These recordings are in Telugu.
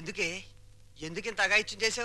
ఎందుకే ఎందుకు ఇంత అగాయిత్యం చేసావు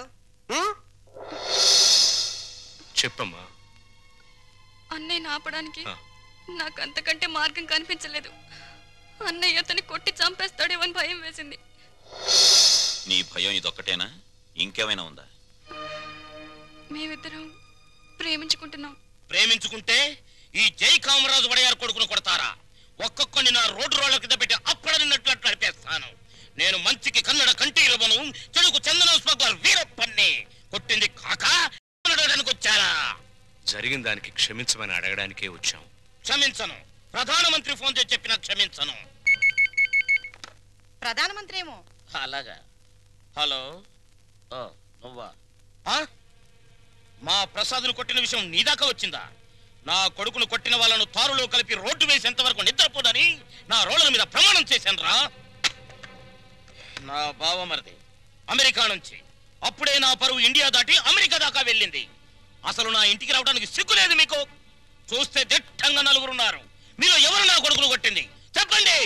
చెప్పమ్మా అన్నయ్యని ఆపడానికి ఆ. నాకు అంతకంటే మార్గం కనిపించలేదు అన్నయ్య అతన్ని కొట్టి చంపేస్తాడేమో అని భయం వేసింది నీ భయం ఇదొక్కటేనా ఇంకేమైనా ఉందా మేమిద్దరం ప్రేమించుకుంటున్నాం ప్రేమించుకుంటే ఈ జై కామరాజు వడయారు కొడుకును కొడతారా ఒక్కొక్కడిని నా రోడ్డు రోడ్ల కింద పెట్టి అప్పడనిన్నట్లు నడిపేస్తాను నేను మంచికి కన్నడ కంటి ఇవ్వను చెడుకు చందనం స్మగ్లర్ వీరప్పన్ని కొట్టింది కాక అనడానికి వచ్చారా జరిగిన దానికి క్షమించమని అడగడానికే వచ్చాం క్షమించను ప్రధానమంత్రి ఫోన్ చేసి చెప్పినా క్షమించను ప్రధానమంత్రి ఏమో అలాగా హలో ఓ నువ్వా ఆ? మా ప్రసాద్ను కొట్టిన విషయం నీ దాకా వచ్చిందా నా కొడుకును కొట్టిన వాళ్ళను తారులో కలిపి రోడ్డు వేసేంత వరకు నిద్రపోదని నా రోడ్ల మీద ప్రమాణం చేశాను రా నా బావమరిది అమెరికా నుంచి అప్పుడే నా పరువు ఇండియా దాటి అమెరికా దాకా వెళ్ళింది అసలు నా ఇంటికి రావడానికి సిగ్గు లేదు మీకు చూస్తే దిట్టంగా నలుగురున్నారు మీలో ఎవరు నా కొడుకును కొట్టింది చెప్పండి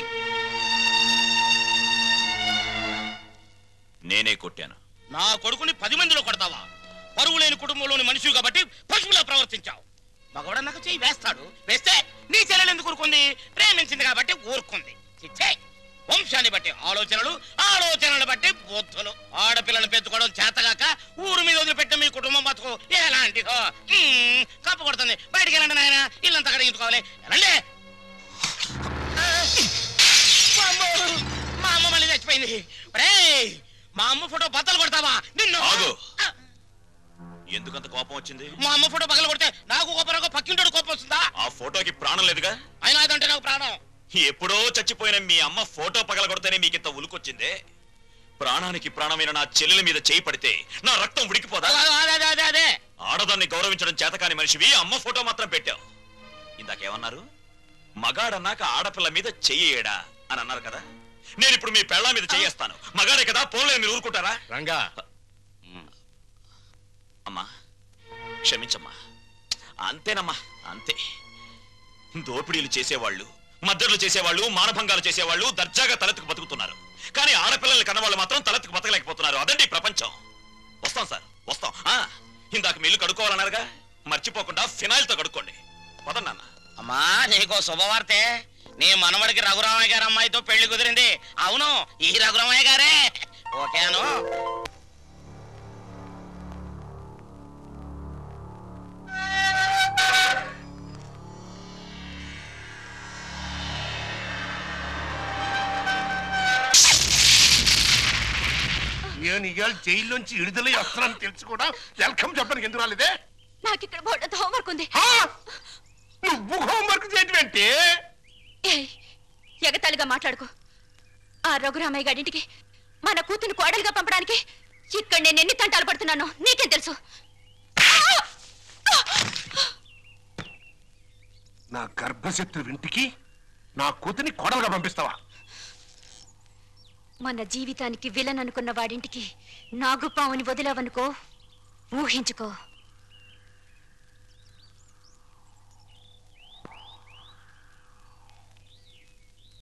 నేనే కొట్టాను నా కొడుకుని పది మందిలో కొడతావా పరువు లేని కుటుంబంలోని మనిషి కాబట్టి పశువులా ప్రవర్తించావు మగవాడన్నాక చెయ్యి వేస్తాడు వేస్తే నీ చెల్లెలు ఎందుకు ఊరుకుంది ప్రేమించింది కాబట్టి ఊరుకుంది చిచ్చే వంశాన్ని బట్టి ఆలోచనలు ఆలోచనలు బట్టి బుద్ధులు ఆడపిల్లను పెంచుకోవడం చేతగాక ఊరు మీద వదిలిపెట్టిన మీ కుటుంబం బతుకు ఎలాంటిదో మ్మ్, కప్పు కొడుతుంది బయటికి వెళ్ళండి నాయన ఇల్లంతా కడిగించుకోవాలి వెళ్ళండి వామ్మో, మా అమ్మ మళ్ళీ చచ్చిపోయింది ఒరేయ్, మా అమ్మ ఫోటో బద్దలు కొడతావా నిన్ను ఆగు. ఎందుకంత కోపం వచ్చింది మా అమ్మ ఫోటో పగల కొడితే నాకు కోపం రాకో పక్కింటోడు కోపం వస్తుందా ఆ ఫోటోకి ప్రాణం లేదుగా అయినా అదంటే నాకు ప్రాణం ఎప్పుడో చచ్చిపోయిన మీ అమ్మ ఫోటో పగలగొడితేనే మీకింత ఉలుకొచ్చిందే ప్రాణానికి ప్రాణమైన నా చెల్లెల మీద చేయి పడితే నా రక్తం ఉడికిపోదా అదే, అదే అదే అదే అదే ఆడదాన్ని గౌరవించడం చేతకాని మనిషివి అమ్మ ఫోటో మాత్రం పెట్టావు ఇందాకేమన్నారు మగాడన్నాక ఆడపిల్ల మీద చెయ్యేడా అని అన్నారు కదా నేను ఇప్పుడు మీ పెళ్ళ మీద చెయ్యేస్తాను మగాడే కదా పోన్లే మీరు ఊరుకుంటారా రంగా అమ్మా క్షమించమ్మా అంతేనమ్మా అంతే దోపిడీలు చేసేవాళ్ళు మద్దతులు చేసేవాళ్ళు మానభంగాలు చేసేవాళ్ళు దర్జాగా తలెత్తుకు బతుకుతున్నారు కానీ ఆడపిల్లల్ని కన్నవాళ్ళు మాత్రం తలెత్తుకు బతకలేకపోతున్నారు అదండి ఈ ప్రపంచం వస్తాం సార్ వస్తాం ఆ, ఇందాక మీ ఇల్లు కడుక్కోవాలన్నారుగా మర్చిపోకుండా ఫినాయిల్తో కడుక్కోండి పదండి నాన్న అమ్మా నీకో శుభవార్తె నీ మనవడికి రఘురామయ్య గారి అమ్మాయితో పెళ్లి కుదిరింది అవును ఈ రఘురామయ్య గారే ఓకేను నేను ఇవాళ జైల్లోంచి విడుదలై వస్తున్నాను తెలుసు కూడా వెల్కమ్ చెప్పడానికి ఎందుకు రాలేదే నాకు ఇక్కడ బోర్డు హోంవర్క్ ఉంది హా? నువ్వు హోంవర్క్ చేయటం ఏంటి ఏయ్, ఎగతాళిగా మాట్లాడుకో ఆ రఘురామయ్య గారింటికి మన కూతురు కోడలుగా పంపడానికి ఇక్కడ నేను ఎన్ని తంటాలు పడుతున్నానో నీకేం తెలుసు నా గర్భశత్రు ఇంటికి నా కూతుని కోడలుగా పంపిస్తావా మన జీవితానికి విలన్ అనుకున్న వాడింటికి నాగుపావుని వదిలావనుకో ఊహించుకో